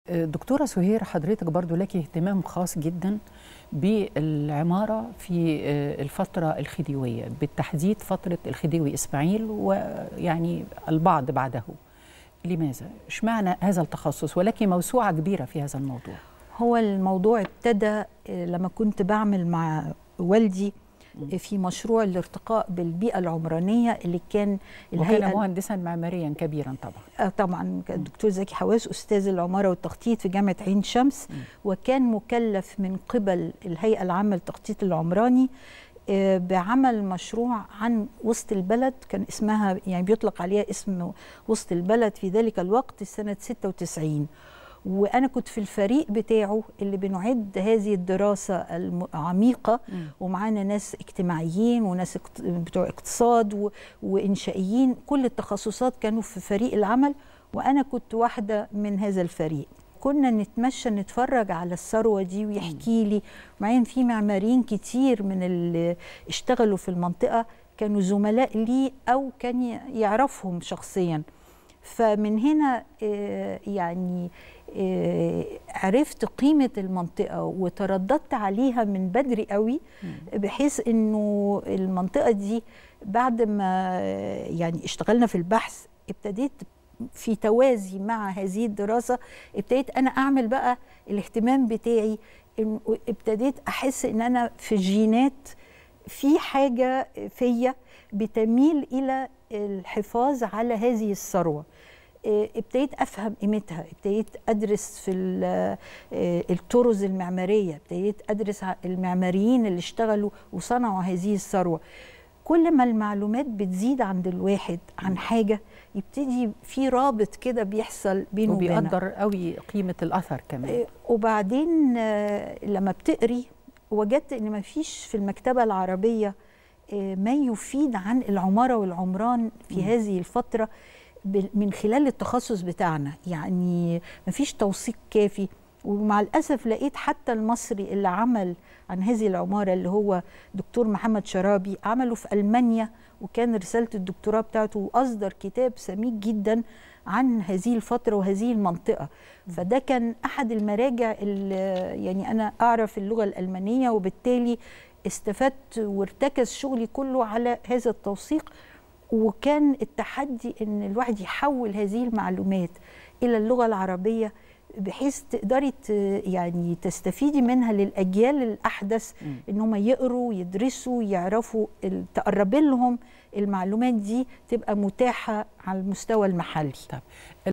دكتورة سهير حضرتك برضو لك اهتمام خاص جدا بالعمارة في الفترة الخديوية بالتحديد فترة الخديوي إسماعيل ويعني البعض بعده لماذا؟ اشمعنى هذا التخصص ولك موسوعة كبيرة في هذا الموضوع هو الموضوع ابتدى لما كنت بعمل مع والدي في مشروع الارتقاء بالبيئة العمرانية اللي كان وكان مهندسا معماريا كبيرا طبعا طبعا الدكتور زكي حواس أستاذ العمارة والتخطيط في جامعة عين شمس م. وكان مكلف من قبل الهيئة العامة للتخطيط العمراني بعمل مشروع عن وسط البلد كان اسمها يعني بيطلق عليها اسم وسط البلد في ذلك الوقت سنة 96 وانا كنت في الفريق بتاعه اللي بنعد هذه الدراسه العميقه ومعانا ناس اجتماعيين وناس بتوع اقتصاد وانشائيين كل التخصصات كانوا في فريق العمل وانا كنت واحده من هذا الفريق كنا نتمشى نتفرج على الثروه دي ويحكي لي معين في معماريين كتير من اللي اشتغلوا في المنطقه كانوا زملاء لي او كان يعرفهم شخصيا فمن هنا يعني عرفت قيمة المنطقة وترددت عليها من بدري قوي بحيث انه المنطقة دي بعد ما يعني اشتغلنا في البحث ابتديت في توازي مع هذه الدراسة ابتديت انا اعمل بقى الاهتمام بتاعي ابتديت احس ان انا في الجينات في حاجة فيا بتميل الى الحفاظ على هذه الثروه ابتديت افهم قيمتها ابتديت ادرس في الطرز المعماريه ابتديت ادرس المعماريين اللي اشتغلوا وصنعوا هذه الثروه كل ما المعلومات بتزيد عند الواحد عن حاجه يبتدي في رابط كده بيحصل بينه وبينها وبيقدر قوي قيمه الاثر كمان وبعدين لما بتقري وجدت ان ما فيش في المكتبه العربيه ما يفيد عن العماره والعمران في م. هذه الفتره من خلال التخصص بتاعنا يعني مفيش توثيق كافي ومع الاسف لقيت حتى المصري اللي عمل عن هذه العماره اللي هو دكتور محمد شرابي عمله في المانيا وكان رساله الدكتوراه بتاعته واصدر كتاب سميك جدا عن هذه الفتره وهذه المنطقه فده كان احد المراجع اللي يعني انا اعرف اللغه الالمانيه وبالتالي استفدت وارتكز شغلي كله على هذا التوثيق وكان التحدي ان الواحد يحول هذه المعلومات الى اللغه العربيه بحيث تقدري يعني تستفيدي منها للاجيال الاحدث ان هم يقروا يدرسوا يعرفوا تقرب لهم المعلومات دي تبقى متاحه على المستوى المحلي طب